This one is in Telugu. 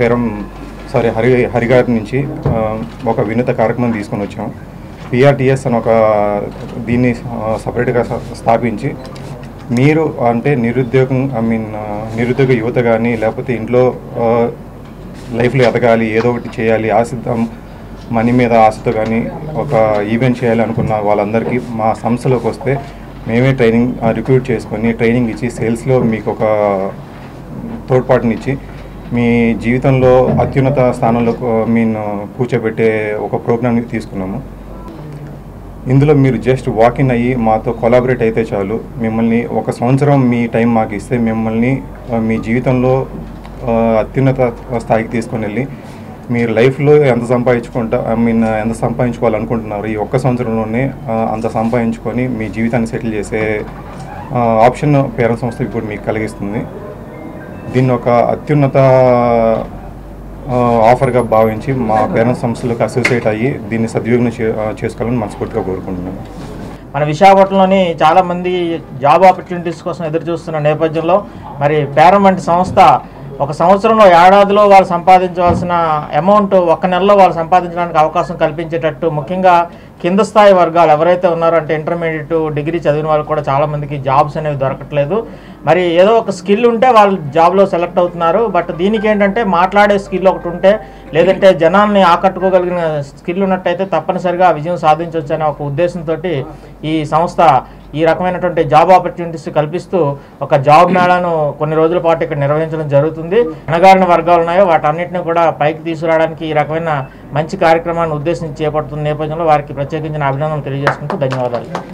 పేరం సారీ హరి హరి గారి నుంచి ఆ, ఒక వినూత కార్యక్రమం తీసుకొని వచ్చాం పిఆర్టీఎస్ అని ఒక దీన్ని సపరేట్గా స్థాపించి మీరు అంటే నిరుద్యోగం ఐ మీన్ నిరుద్యోగ యువత కానీ లేకపోతే ఇంట్లో ఆ, లైఫ్లో ఎదగాలి ఏదో ఒకటి చేయాలి ఆశిద్దాం మనీ మీద ఆశతో కానీ ఒక ఈవెంట్ చేయాలి అనుకున్న వాళ్ళందరికీ మా సంస్థలోకి వస్తే మేమే ట్రైనింగ్ రిక్రూట్ చేసుకొని ట్రైనింగ్ ఇచ్చి సేల్స్లో మీకు ఒక తోడ్పాటునిచ్చి మీ జీవితంలో అత్యున్నత స్థానంలో మీన్ కూర్చోబెట్టే ఒక ప్రోగ్రామ్ని తీసుకున్నాము ఇందులో మీరు జస్ట్ వాకిన్ అయ్యి మాతో కొలాబరేట్ అయితే చాలు మిమ్మల్ని ఒక సంవత్సరం మీ టైం మాకు ఇస్తే మిమ్మల్ని ఆ, మీ జీవితంలో ఆ, అత్యున్నత స్థాయికి తీసుకొని వెళ్ళి మీరు లైఫ్లో ఎంత సంపాదించుకుంటా ఐ మీన్ ఎంత సంపాదించుకోవాలనుకుంటున్నారు ఈ ఒక్క సంవత్సరంలోనే ఆ, అంత సంపాదించుకొని మీ జీవితాన్ని సెటిల్ చేసే ఆ, ఆప్షన్ పేరెంట్స్ సంస్థ ఇప్పుడు మీకు కలిగిస్తుంది దీన్ని ఒక అత్యున్నత ఆ, ఆఫర్గా భావించి మా పేరెంట్స్ సంస్థలకు అసోసియేట్ అయ్యి దీన్ని సద్వినియోగం చే- ఆ, చేసుకోవాలని మనస్ఫూర్తిగా కోరుకుంటున్నాను మన విశాఖపట్నంలోని చాలామంది జాబ్ ఆపర్చునిటీస్ కోసం ఎదురు చూస్తున్న నేపథ్యంలో మరి పేరం వంటి సంస్థ ఒక సంవత్సరంలో ఏడాదిలో వాళ్ళు సంపాదించవలసిన అమౌంట్ ఒక్క నెలలో వాళ్ళు సంపాదించడానికి అవకాశం కల్పించేటట్టు ముఖ్యంగా కింద స్థాయి వర్గాలు ఎవరైతే ఉన్నారో అంటే ఇంటర్మీడియట్ డిగ్రీ చదివిన వాళ్ళు కూడా చాలామందికి జాబ్స్ అనేవి దొరకట్లేదు మరి ఏదో ఒక స్కిల్ ఉంటే వాళ్ళు జాబ్లో సెలెక్ట్ అవుతున్నారు బట్ దీనికి ఏంటంటే మాట్లాడే స్కిల్ ఒకటి ఉంటే లేదంటే జనాల్ని ఆకట్టుకోగలిగిన స్కిల్ ఉన్నట్టయితే తప్పనిసరిగా విజయం సాధించవచ్చు అనే ఒక ఉద్దేశంతో ఈ సంస్థ ఈ రకమైనటువంటి జాబ్ ఆపర్చునిటీస్ కల్పిస్తూ ఒక జాబ్ మేళాను కొన్ని రోజుల పాటు ఇక్కడ నిర్వహించడం జరుగుతుంది అణగారిన వర్గాలు ఉన్నాయో వాటన్నిటిని కూడా పైకి తీసుకురావడానికి ఈ రకమైన మంచి కార్యక్రమాన్ని ఉద్దేశించి చేపడుతున్న నేపథ్యంలో వారికి ప్రత్యేకించిన అభినందనలు తెలియజేసుకుంటూ ధన్యవాదాలు